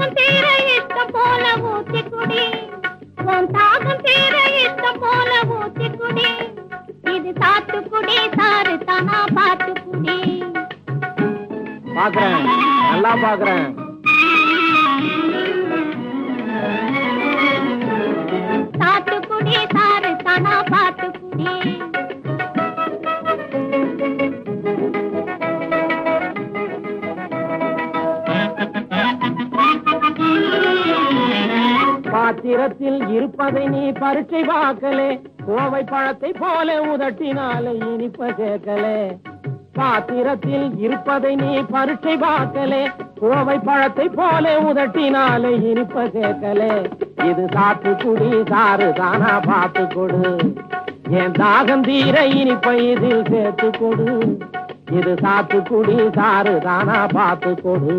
தாகம் தீர இஷ்டம் போல ஊத்தி குடி உன் தாகம் தீர இஷ்டம் போல ஊத்தி குடி இது சாத்துக்குடி சாறு தானா பார்த்து குடி பாக்குறேன் நல்லா பாக்குறேன் சாத்துக்குடி சாறு தானா பார்த்து குடி பாத்திரத்தில் இருப்பதை நீ பரீட்சை பார்க்கலே கோவை பழத்தை போல உதட்டினாலே இனிப்ப சேர்க்கலே பாத்திரத்தில் இருப்பதை நீ பரீட்சை பார்க்கலே கோவை பழத்தை போல உதட்டினாலே இனிப்ப சேர்க்கலே இது சாத்துக்குடி சாறு தானா பார்த்து கொடு என் தாகம் தீர இனிப்பை இதில் சேர்த்து கொடு இது சாத்துக்குடி சாறு தானா பார்த்து கொடு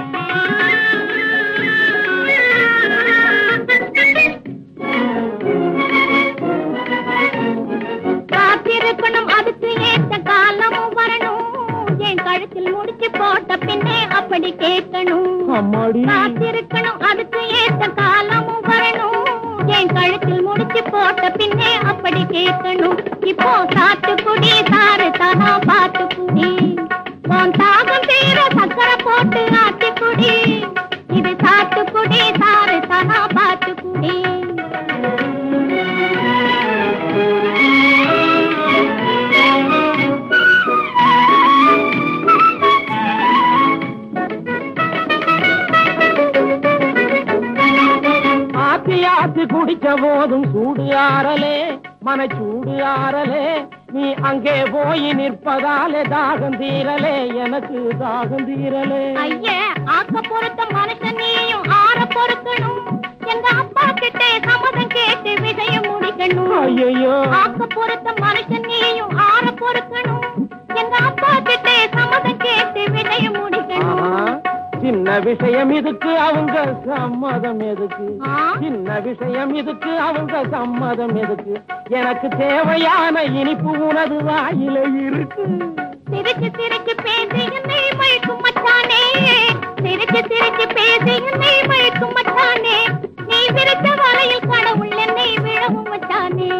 காத்திருக்கணும் அதுக்கு ஏத்த காலமும் வரணும் என் கழுத்தில் முடிச்சு போட்ட பின்னே அப்படி கேட்கணும் அம்மாடி காத்திருக்கணும் அதுக்கு ஏத்த காலமும் வரணும் என் கழுத்தில் முடிச்சு போட்ட பின்னே அப்படி கேட்கணும் இப்போ சாத்துக்குடி சாறு தானா பார்த்து குடி உன் தாகம் தீர சக்கரை போட்டு ஆத்தி குடி இது சாத்துக்குடி சாறு தானா பார்த்து குடி ஆத்தி ஆத்தி குடிச்ச போதும் சூடு ஆறலே மனச்சூடு ஆறலே நீ அங்கே போய் நிற்பதாலே தாகம் தீரலே எனக்கு தாகம் தீரலே ஐய ஆக்க பொறுத்த மனுஷன் நீயும் ஆற பொறுக்கணும் எங்க அப்பா கிட்ட சம்மதம் கேட்டு விஷயம் முடிக்கணும் ஐயோ ஆக்க பொறுத்த மனுஷன் நீயும் ஆற பொறுக்கணும் எங்க அப்பா கிட்ட சம்மதம் கேட்டு விஷயம் முடிக்கணும் சின்ன விஷயம் இதுக்கு அவங்க சம்மதம் எதுக்கு ஆ? சின்ன விஷயம் இதுக்கு அவங்க சம்மதம் எதுக்கு எனக்கு தேவையான இனிப்பு உனது வாயில இருக்கு சிரிச்சு சிரிச்சு பேசி என்னை மயக்கும் மச்சானே சிரிச்சு சிரிச்சு பேசி என்னை மயக்கும் மச்சானே நீ விரித்த வலையில் கடவுள் என்னை விழவும் மச்சானே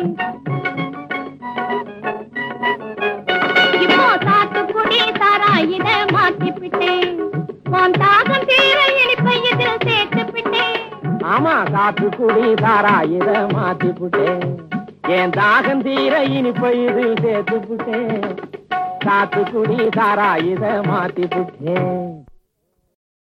இப்போ சாத்துக்குடி சாராயிட மாட்டிப்பிட்டேன் உன் தாகம் தீர இனிப்பை இதில் சேர்த்து விட்டேன் ஆமா சாத்துக்குடி சாரா இத மாத்தி புட்டேன் என் தாகம் தீர இனிப்பை இதில் சேர்த்து புட்டேன் சாத்துக்குடி சாரா இத மாத்தி புட்டேன்